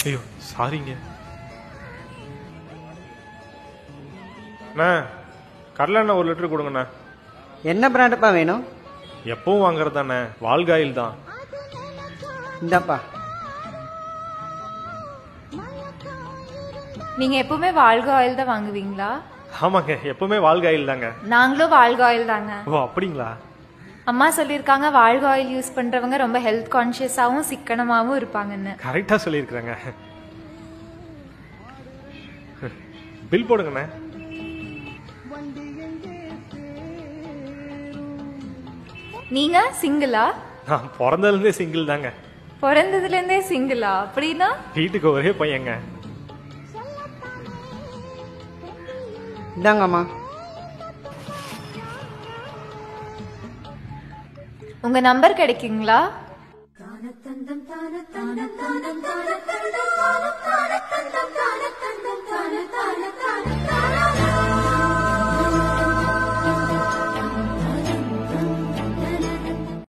ஐயோ சாரிங்க அண்ணா கடலை எண்ணெய் ஒரு லிட்டர் கொடுங்கண்ணா என்ன பிராண்டுப்பா வேணும் எப்பவும் வாங்குறது தானே வால்காயில் தான் இந்தாப்பா நீங்க எப்பவுமே வாழ்க ஆயில் தான் வாங்குவீங்களா ஆமாங்க எப்பவுமே வால்காயில் தாங்க நாங்களும் வாழ்க ஆயில் தாங்க ஓ அப்படிங்களா அம்மா சொல்லியிருக்காங்க வாழ்க ஆயில் யூஸ் பண்றவங்க ரொம்ப ஹெல்த் கான்ஷியஸாவும் சிக்கனமாவும் இருப்பாங்கன்னு கரெக்டாக சொல்லியிருக்கிறேங்க பில் போடுங்கண்ணே நீங்க சிங்கிளா நான் பிறந்ததுலேருந்தே சிங்கிள் தாங்க பிறந்ததுல இருந்தே சிங்கிளா அப்படின்னா வீட்டுக்கு ஒரே பையங்க இந்தாங்கம்மா உங்க நம்பர் கிடைக்குங்களா தான தந்தம் தான தான தான